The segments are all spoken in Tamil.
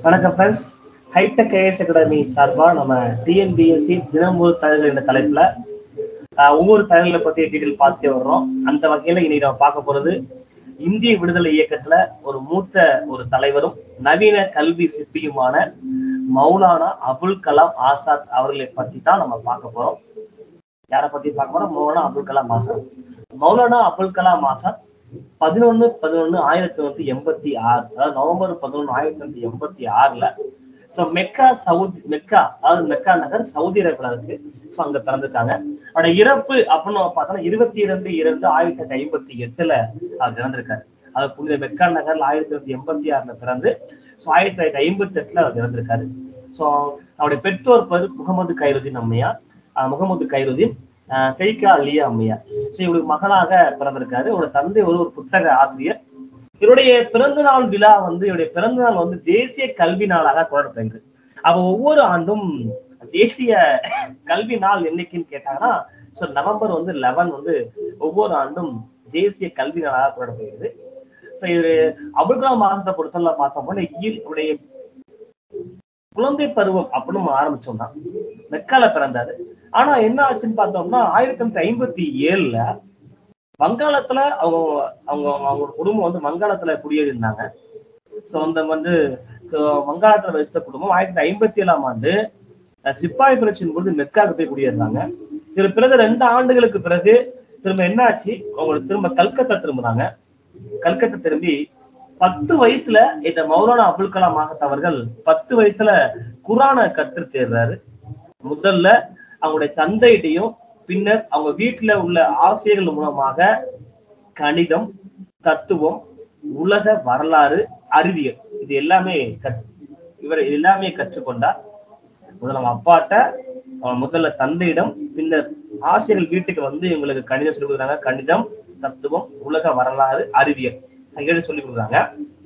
வணக்கம் ஃப்ரெண்ட்ஸ் ஹைடெக் ஐஎஸ் அகாடமி சார்பா நம்ம டிஎன்பிஎஸ்சி தினம் ஒரு தகவல் என்ற தலைப்புல ஆஹ், ஒவ்வொரு தகவலை பத்தி டீட்டெயில் பார்த்துட்டே வர்றோம் அந்த வகையில இன்னைக்கு நம்ம பார்க்க போறது இந்திய விடுதலை இயக்கத்துல ஒரு மூத்த ஒரு தலைவரும் நவீன கல்வி சிற்பியுமான மௌலானா அபுல் கலாம் ஆசாத் அவர்களை பத்தி தான் நம்ம பார்க்க போறோம் யாரை பத்தி பார்க்க போறோம் மௌலானா அபுல் கலாம் ஆசாத் மௌலானா அபுல் கலாம் ஆசாத் பதினொன்னு பதினொன்னு ஆயிரத்தி தொள்ளாயிரத்தி எண்பத்தி ஆறு அதாவது நவம்பர் பதினொன்னு ஆயிரத்தி தொள்ளாயிரத்தி எண்பத்தி ஆறுல சோ மெக்கா சவுதி மெக்கா அதாவது மெக்கா நகர் சவுதி அரேபியால இருக்கு சோ அங்க பிறந்திருக்காங்க அவரோட இறப்பு அப்படின்னு நம்ம பார்த்தோம்னா இருபத்தி இரண்டு இரண்டு ஆயிரத்தி தொள்ளாயிரத்தி ஐம்பத்தி எட்டுல அவர் இறந்திருக்காரு அது புனித மெக்கா நகர்ல ஆயிரத்தி தொள்ளாயிரத்தி எண்பத்தி ஆறுல பிறந்து ஸோ ஆயிரத்தி தொள்ளாயிரத்தி ஐம்பத்தி எட்டுல அவர் இறந்திருக்காரு ஸோ அவருடைய பெற்றோர் பேர் முகமது கைருதீன் அம்மையார் அஹ் முகமது கைருதீன் அஹ் சைகா அலியா அம்மையார் ஸோ இவருக்கு மகனாக பிறந்திருக்காரு இவரோட தந்தை ஒரு ஒரு புத்தக ஆசிரியர் இவருடைய பிறந்த நாள் விழா வந்து இவருடைய பிறந்த நாள் வந்து தேசிய கல்வி நாளாக கொண்டாடப்படுகிறது அப்ப ஒவ்வொரு ஆண்டும் தேசிய கல்வி நாள் என்னைக்குன்னு கேட்டாங்கன்னா ஸோ நவம்பர் வந்து லெவன் வந்து ஒவ்வொரு ஆண்டும் தேசிய கல்வி நாளாக கொண்டாடப்படுகிறது ஸோ இவரு அபுல் கலாம் மாசத்தை பொறுத்தவரை பார்த்தோம்னா ஈர் இவருடைய குழந்தை பருவம் அப்படின்னு நம்ம ஆரம்பிச்சோம்னா மெக்கால பிறந்தாரு ஆனா என்ன ஆச்சுன்னு பார்த்தோம்னா ஆயிரத்தி தொள்ளாயிரத்தி ஐம்பத்தி ஏழுல வங்காளத்துல அவங்க அவங்க அவங்க குடும்பம் வந்து வங்காளத்துல குடியேறியிருந்தாங்க ஸோ அந்த வந்து so வங்காளத்துல வசித்த குடும்பம் ஆயிரத்தி தொள்ளாயிரத்தி ஐம்பத்தி ஏழாம் ஆண்டு அஹ், சிப்பாய் பிரச்சனை பொழுது மெக்காவுக்கு போய் குடியேறினாங்க இது பிறகு ரெண்டு ஆண்டுகளுக்கு பிறகு திரும்ப என்ன ஆச்சு அவங்க திரும்ப கல்கத்தா திரும்பினாங்க கல்கத்தா திரும்பி பத்து வயசுல இந்த மௌலானா அபுல் கலாம் ஆகத் அவர்கள் பத்து வயசுல குரானை கற்று தேர்றாரு முதல்ல அவங்களுடைய தந்தையிட்டையும் பின்னர் அவங்க வீட்டுல உள்ள ஆசிரியர்கள் மூலமாக கணிதம் தத்துவம் உலக வரலாறு அறிவியல் இது எல்லாமே கற் இவர் இது எல்லாமே கற்றுக்கொண்டார் முதல்ல அவங்க அப்பாட்ட அவன் முதல்ல தந்தையிடம் பின்னர் ஆசிரியர்கள் வீட்டுக்கு வந்து இவங்களுக்கு கணிதம் சொல்லிக் கொடுக்குறாங்க கணிதம் தத்துவம் உலக வரலாறு அறிவியல் ஏழு சொல்லி கொடுக்குறாங்க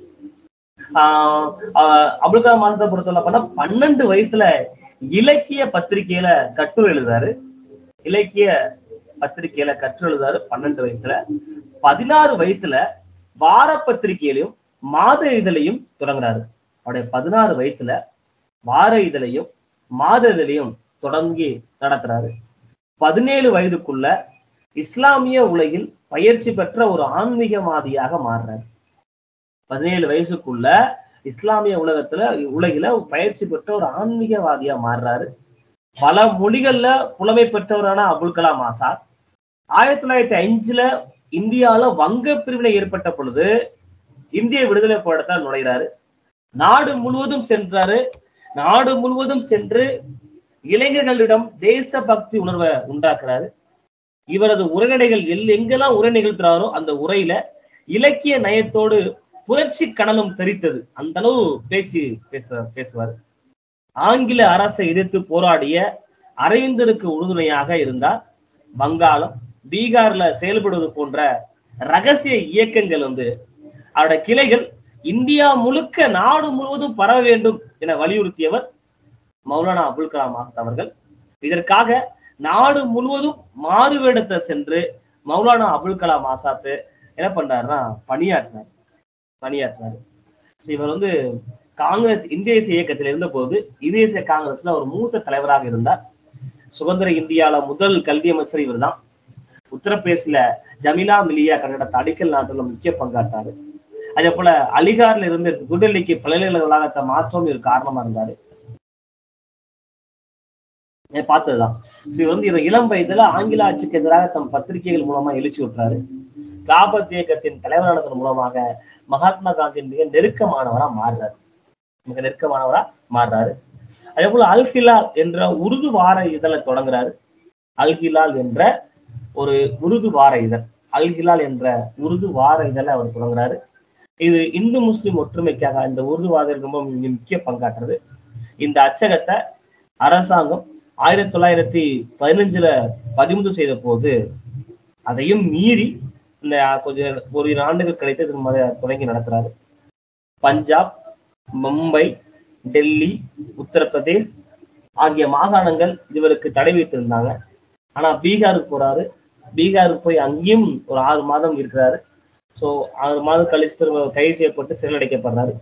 ஆஹ் ஆஹ் அபுல் கலாம் மாசத்தை பொறுத்தவரை பண்ணா பன்னெண்டு வயசுல இலக்கிய பத்திரிகையில கட்டுரை எழுதுறாரு இலக்கிய பத்திரிகையில கட்டுரை எழுதுறாரு பன்னெண்டு வயசுல பதினாறு வயசுல வார பத்திரிகையிலையும் மாத இதழையும் தொடங்குறாரு அவருடைய பதினாறு வயசுல வார இதழையும் மாத இதழையும் தொடங்கி நடத்துறாரு பதினேழு வயதுக்குள்ள இஸ்லாமிய உலகில் பயிற்சி பெற்ற ஒரு ஆன்மீகவாதியாக மாறுறாரு பதினேழு வயசுக்குள்ள இஸ்லாமிய உலகத்துல உலகில பயிற்சி பெற்ற ஒரு ஆன்மீகவாதியா மாறுறாரு பல மொழிகள்ல புலமை பெற்றவரான அபுல் கலாம் ஆசாத் ஆயிரத்தி தொள்ளாயிரத்தி அஞ்சுல இந்தியாவுல வங்க பிரிவினை ஏற்பட்ட பொழுது இந்திய விடுதலை போராட்டத்தில் நுழைகிறாரு நாடு முழுவதும் சென்றாரு நாடு முழுவதும் சென்று இளைஞர்களிடம் தேசபக்தி உணர்வை உண்டாக்குறாரு இவரது உரைநடைகள் எல் எங்கெல்லாம் உரை நிகழ்த்துறாரோ அந்த உரையில இலக்கிய நயத்தோடு புரட்சி கணலும் தெரித்தது அந்த அளவு பேச்சு பேச பேசுவார் ஆங்கில அரசை எதிர்த்து போராடிய அரவிந்தருக்கு உறுதுணையாக இருந்தார் வங்காளம் பீகார்ல செயல்படுவது போன்ற ரகசிய இயக்கங்கள் வந்து அவருடைய கிளைகள் இந்தியா முழுக்க நாடு முழுவதும் பரவ வேண்டும் என வலியுறுத்தியவர் மௌலானா அபுல் கலாம் ஆசாத் அவர்கள் இதற்காக நாடு முழுவதும் மாறுவேடத்தை சென்று மௌலானா அபுல் கலாம் ஆசாத்து என்ன பண்றாருன்னா பணியாற்றினார் பணியாற்றினார் ஸோ இவர் வந்து காங்கிரஸ் இந்திய தேசிய இயக்கத்தில் இருந்தபோது இந்திய தேசிய காங்கிரஸ்ல ஒரு மூத்த தலைவராக இருந்தார் சுதந்திர இந்தியால முதல் கல்வி அமைச்சர் இவர் தான் உத்தரப்பிரதேசில ஜமீலா மிலியா கன்னடத்தை அடிக்கல் நாட்டுல முக்கிய பங்காற்றாரு அதே போல அலிகார்ல இருந்து புதுடெல்லிக்கு பல்கலைக்கழக வளாகத்தை மாற்றம் இவர் காரணமா இருந்தாரு ஏன் பார்த்ததுதான் So இவர் வந்து இவர் இளம் வயதுல ஆங்கில ஆட்சிக்கு எதிராக தம் பத்திரிகைகள் மூலமா எழுச்சி விட்டுறாரு காபத் இயக்கத்தின் தலைவரானதன் மூலமாக மகாத்மா காந்தியின் மிக நெருக்கமானவரா மாறுறாரு மிக நெருக்கமானவரா மாறுறாரு அதே போல அல் ஹிலால் என்ற உருது வார இதழை தொடங்குறாரு அல் ஹிலால் என்ற ஒரு உருது வார இதழ் அல் ஹிலால் என்ற உருது வார இதழை அவர் தொடங்குறாரு இது இந்து முஸ்லிம் ஒற்றுமைக்காக இந்த உருது வாரம் ரொம்ப மிக முக்கிய பங்காற்றுறது இந்த அச்சகத்தை அரசாங்கம் ஆயிரத்தி தொள்ளாயிரத்தி பதினஞ்சுல பதிமுதல் செய்த போது அதையும் மீறி இந்த கொஞ்சம் ஒரு இரு ஆண்டுகள் கழித்து திரும்ப அதை தொடங்கி நடத்துறாரு பஞ்சாப் மும்பை டெல்லி உத்தரப்பிரதேஷ் ஆகிய மாகாணங்கள் இவருக்கு தடை வைத்திருந்தாங்க ஆனா பீகாருக்கு போறாரு பீகாருக்கு போய் அங்கேயும் ஒரு ஆறு மாதம் இருக்கிறாரு ஸோ ஆறு மாதம் கழிச்சு திரும்ப கைது செய்யப்பட்டு சிறையடைக்கப்படுறாரு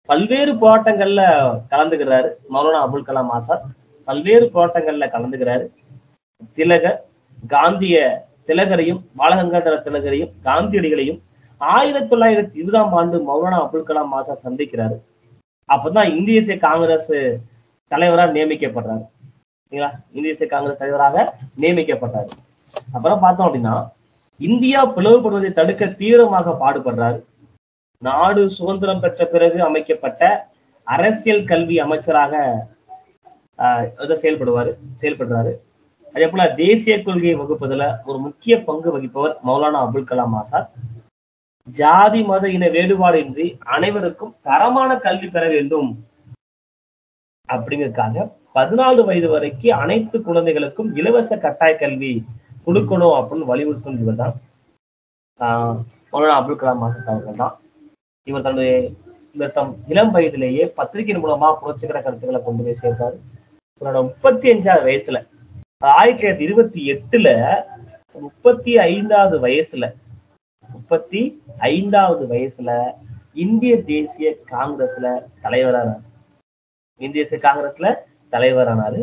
பல்வேறு போராட்டங்கள்ல கலந்துக்கிறாரு மௌலானா அபுல் கலாம் ஆசாத் பல்வேறு போராட்டங்கள்ல கலந்துக்கிறாரு திலகர் காந்திய திலகரையும் பாலகங்காதர திலகரையும் காந்தியடிகளையும் ஆயிரத்தி தொள்ளாயிரத்தி இருபதாம் ஆண்டு மௌலானா அபுல் கலாம் ஆசாத் சந்திக்கிறாரு அப்பதான் இந்திய தேசிய காங்கிரஸ் தலைவராக நியமிக்கப்படுறாரு சரிங்களா இந்திய தேசிய காங்கிரஸ் தலைவராக நியமிக்கப்படுறாரு அப்புறம் பார்த்தோம் அப்படின்னா இந்தியா பிளவுபடுவதை தடுக்க தீவிரமாக பாடுபடுறாரு நாடு சுதந்திரம் பெற்ற பிறகு அமைக்கப்பட்ட அரசியல் கல்வி அமைச்சராக ஆஹ் இதை செயல்படுவாரு செயல்படுறாரு அதே போல தேசிய கொள்கையை வகுப்பதுல ஒரு முக்கிய பங்கு வகிப்பவர் மௌலானா அபுல் கலாம் ஆசாத் ஜாதி மத இன வேறுபாடின்றி அனைவருக்கும் தரமான கல்வி பெற வேண்டும் அப்படிங்கறதுக்காக பதினாலு வயது வரைக்கும் அனைத்து குழந்தைகளுக்கும் இலவச கட்டாய கல்வி கொடுக்கணும் அப்படின்னு வலியுறுத்தும் இவர் தான் ஆஹ் மௌலானா அபுல் கலாம் ஆசாத் அவர்கள் தான் இவர் தன்னுடைய இவர் தம் இளம் வயதிலேயே பத்திரிகையின் மூலமா புரட்சிகர கருத்துக்களை கொண்டு போய் சேர்த்தாரு இவரோட முப்பத்தி அஞ்சாவது வயசுல ஆயிரத்தி தொள்ளாயிரத்தி இருபத்தி எட்டுல முப்பத்தி ஐந்தாவது வயசுல முப்பத்தி ஐந்தாவது வயசுல இந்திய தேசிய காங்கிரஸ்ல தலைவரானார் இந்திய தேசிய காங்கிரஸ்ல தலைவரானாரு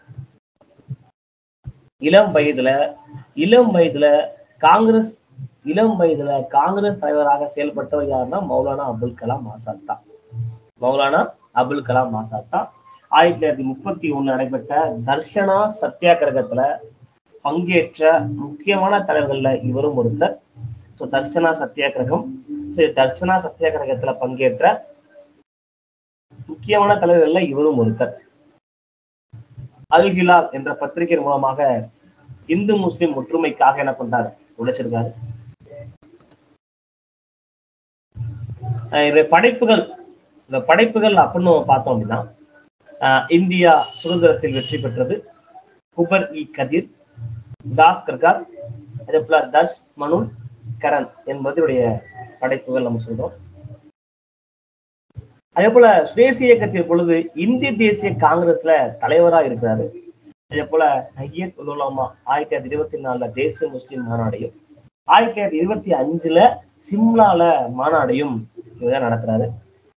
இளம் வயதுல இளம் வயதுல காங்கிரஸ் இளம் வயதுல காங்கிரஸ் தலைவராக செயல்பட்டவர் யாருன்னா மௌலானா அபுல் கலாம் ஆசாத் தான் மௌலானா அபுல் கலாம் ஆசாத் தான் ஆயிரத்தி தொள்ளாயிரத்தி முப்பத்தி ஒண்ணு நடைபெற்ற தர்ஷனா சத்தியாகிரகத்துல பங்கேற்ற முக்கியமான தலைவர்கள்ல இவரும் ஒருத்தர் ஸோ தர்ஷனா சத்தியாகிரகம் ஸோ தர்ஷனா சத்தியாகிரகத்துல பங்கேற்ற முக்கியமான தலைவர்கள்ல இவரும் ஒருத்தர் அல் ஹிலால் என்ற பத்திரிகை மூலமாக இந்து முஸ்லிம் ஒற்றுமைக்காக என்ன பண்றாரு உழைச்சிருக்காரு அஹ் இவருடைய படைப்புகள் இந்த படைப்புகள் அப்படின்னு பார்த்தோம் அப்படின்னா அஹ் இந்தியா சுதந்திரத்தில் வெற்றி பெற்றது குபர் இ கதிர் தாஸ் கர்கார் அதே போல தர்ஷ் மனுல் கரண் என்பதுடைய படைப்புகள் நம்ம சொல்றோம் அதே போல சுதேசிய இயக்கத்தின் பொழுது இந்திய தேசிய காங்கிரஸ்ல தலைவரா இருக்கிறாரு அதே போல ஐயத் உலமா ஆயிரத்தி தொள்ளாயிரத்தி இருபத்தி நாலுல தேசிய முஸ்லிம் மாநாடையும் ஆயிரத்தி தொள்ளாயிரத்தி இருபத்தி அஞ்சுல சிம்லால மாநாடையும் இவர் நடத்துறாரு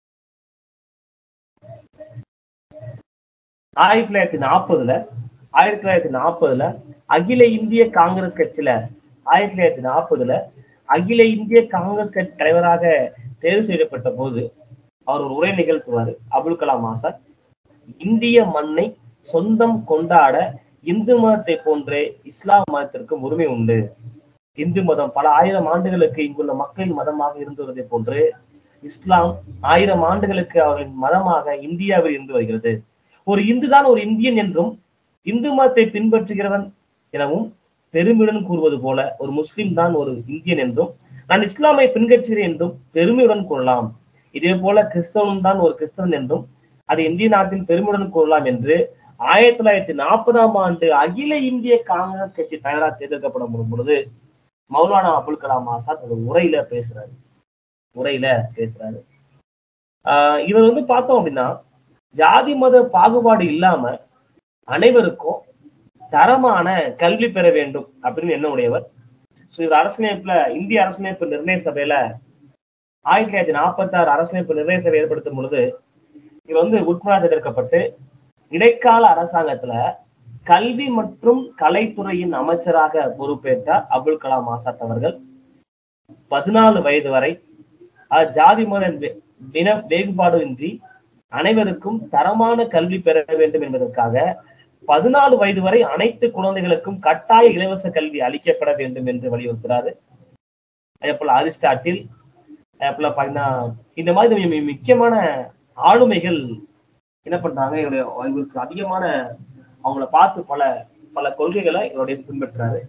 ஆயிரத்தி தொள்ளாயிரத்தி நாற்பதுல ஆயிரத்தி தொள்ளாயிரத்தி நாற்பதுல அகில இந்திய காங்கிரஸ் கட்சியில ஆயிரத்தி தொள்ளாயிரத்தி நாற்பதுல அகில இந்திய காங்கிரஸ் கட்சி தலைவராக தேர்வு செய்யப்பட்ட போது அவர் ஒரு உரை நிகழ்த்துவார் அபுல் கலாம் ஆசாத் இந்திய மண்ணை சொந்தம் கொண்டாட இந்து மதத்தை போன்றே இஸ்லாம் மதத்திற்கும் உரிமை உண்டு இந்து மதம் பல ஆயிரம் ஆண்டுகளுக்கு இங்குள்ள மக்களின் மதமாக இருந்து வருவதை போன்று இஸ்லாம் ஆயிரம் ஆண்டுகளுக்கு அவர்களின் மதமாக இந்தியாவில் இருந்து வருகிறது ஒரு இந்து தான் ஒரு இந்தியன் என்றும் இந்து மதத்தை பின்பற்றுகிறவன் எனவும் பெருமையுடன் கூறுவது போல ஒரு முஸ்லிம் தான் ஒரு இந்தியன் என்றும் நான் இஸ்லாமை பின்பற்றுகிறேன் என்றும் பெருமையுடன் கூறலாம் இதே போல கிறிஸ்தவன் தான் ஒரு கிறிஸ்தவன் என்றும் அது இந்திய நாட்டின் பெருமையுடன் கூறலாம் என்று ஆயிரத்தி தொள்ளாயிரத்தி நாற்பதாம் ஆண்டு அகில இந்திய காங்கிரஸ் கட்சி தலைவராக தேர்ந்தெடுக்கப்படும் பொழுது மௌலானா அபுல் கலாம் ஆசாத் ஒரு உரையில பேசுறாரு உரையில பேசுறாரு ஆஹ் இவர் வந்து பார்த்தோம் அப்படின்னா ஜாதி மத பாகுபாடு இல்லாம அனைவருக்கும் தரமான கல்வி பெற வேண்டும் அப்படின்னு என்ன உடையவர் ஸோ இவர் அரசியலமைப்புல இந்திய அரசியலமைப்பு நிர்ணய சபையில ஆயிரத்தி தொள்ளாயிரத்தி நாற்பத்தி ஆறு அரசியலமைப்பு நிர்ணய சபை ஏற்படுத்தும் பொழுது இவர் வந்து உட்புறாக எதிர்க்கப்பட்டு இடைக்கால அரசாங்கத்துல கல்வி மற்றும் கலைத்துறையின் அமைச்சராக பொறுப்பேற்றார் அபுல் கலாம் ஆசாத் அவர்கள் பதினாலு வயது வரை அஹ், ஜாதி மத வே- இன வேறுபாடு இன்றி அனைவருக்கும் தரமான கல்வி பெற வேண்டும் என்பதற்காக பதினாலு வயது வரை அனைத்து குழந்தைகளுக்கும் கட்டாய இலவச கல்வி அளிக்கப்பட வேண்டும் என்று வலியுறுத்துறாரு அதே போல அரிஸ்டாட்டில் அதே போல பாத்தீங்கன்னா இந்த மாதிரி மிக- மிக முக்கியமான ஆளுமைகள் என்ன பண்றாங்க இவருடைய இவருக்கு அதிகமான அவங்கள பார்த்து பல பல கொள்கைகளை இவருடைய பின்பற்றுறாரு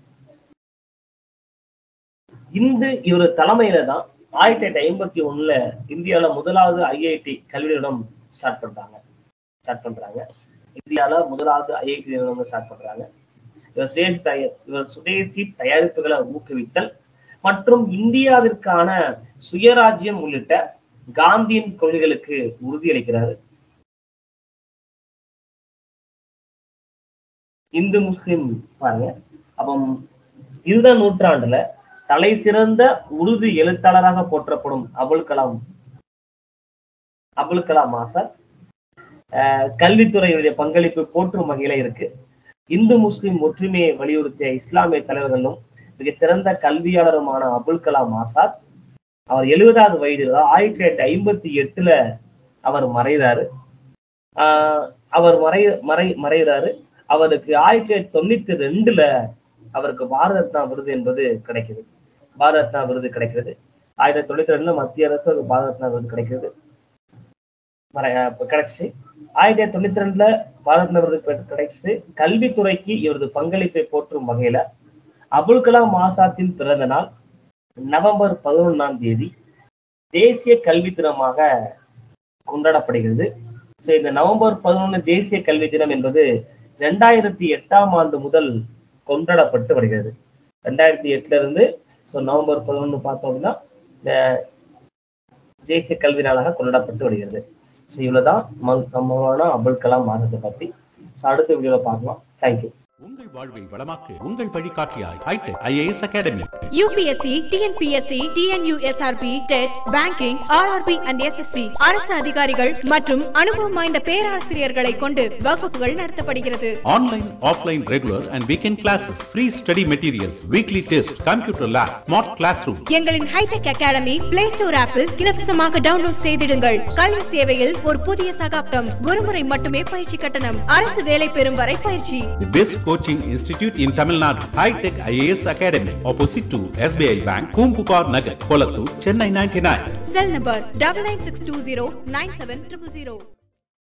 இந்த இவர் தலைமையில தான் ஆயிரத்தி தொள்ளாயிரத்தி ஐம்பத்தி ஒண்ணுல இந்தியால முதலாவது ஐஐடி கல்வி நிறுவனம் ஸ்டார்ட் பண்றாங்க ஸ்டார்ட் பண்றாங்க இந்தியால முதலாவது ஐஐடி நிறுவனம் ஸ்டார்ட் பண்றாங்க இவர் சுதேசி தய இவர் சுதேசி தயாரிப்புகளை ஊக்குவித்தல் மற்றும் இந்தியாவிற்கான சுயராஜ்யம் உள்ளிட்ட காந்தியின் கொள்கைகளுக்கு உறுதியளிக்கிறாரு இந்து முஸ்லிம் பாருங்க அப்போ இருபதாம் நூற்றாண்டுல தலை சிறந்த உருது எழுத்தாளராக போற்றப்படும் அபுல் கலாம் அபுல் கலாம் ஆசாத் அஹ் கல்வித்துறையினுடைய பங்களிப்பு போற்றும் வகையில இருக்கு இந்து முஸ்லிம் ஒற்றுமையை வலியுறுத்திய இஸ்லாமிய தலைவர்களும் மிக சிறந்த கல்வியாளருமான அபுல் கலாம் ஆசாத் அவர் எழுபதாவது வயதில் தான் ஆயிரத்தி தொள்ளாயிரத்தி ஐம்பத்தி எட்டுல அவர் மறைகிறாரு ஆஹ் அவர் மறை மறை மறைகிறாரு அவருக்கு ஆயிரத்தி தொள்ளாயிரத்தி தொண்ணூத்தி ரெண்டுல அவருக்கு பாரத ரத்னா விருது என்பது கிடைக்குது பாரத ரத்னா விருது கிடைக்கிறது ஆயிரத்தி தொள்ளாயிரத்தி தொண்ணூத்தி ரெண்டுல மத்திய அரசு அவருக்கு பாரத ரத்னா விருது கிடைக்கிறது மறை அஹ் கிடைச்சிச்சு ஆயிரத்தி தொள்ளாயிரத்தி தொண்ணூத்தி ரெண்டுல பாரத ரத்னா விருது பெ- கிடைச்சிச்சு கல்வித்துறைக்கு இவரது பங்களிப்பை போற்றும் வகையில அபுல் கலாம் ஆசாத்தின் பிறந்த நாள் நவம்பர் பதினொன்னாம் தேதி தேசிய கல்வி தினமாக கொண்டாடப்படுகிறது ஸோ இந்த நவம்பர் பதினொன்று தேசிய கல்வி தினம் என்பது ரெண்டாயிரத்தி எட்டாம் ஆண்டு முதல் கொண்டாடப்பட்டு வருகிறது ரெண்டாயிரத்தி எட்டுல இருந்து ஸோ நவம்பர் பதினொன்று பார்த்தோம் அப்படின்னா இந்த தேசிய கல்வி நாளாக கொண்டாடப்பட்டு வருகிறது ஸோ இவ்வளவுதான் மௌ- மௌலானா அபுல் கலாம் ஆசாத்தை பத்தி ஸோ அடுத்த வீடியோல பார்க்கலாம் தேங்க்யூ உங்கள் வாழ்வை வளமாக்கு உங்கள் வழிகாட்டியாய் Hitech IAS academy UPSC TNPSC TNUSRB TET banking RRB and SSC அரசு அதிகாரிகள் மற்றும் அனுபவம் வாய்ந்த பேராசிரியர்களை கொண்டு வகுப்புகள் நடத்தப்படுகிறது online offline regular and weekend classes free study materials weekly test computer lab smart class room எங்களின் ஹைடெக் அகாடமி பிளே ஸ்டோர் ஆப்பில் இலவசமாக டவுன்லோட் செய்திடுங்கள் கல்வி சேவையில் ஒரு புதிய சகாப்தம் ஒருமுறை மட்டுமே பயிற்சி கட்டணம் அரசு வேலை பெறும் வரை பயிற்சி The best coaching institute in Tamil Nadu. High-Tech IAS Academy. Opposite to SBI Bank, Kumpupar Nagar, Kolattur, Chennai 99. Cell number double nine six two zero nine seven triple zero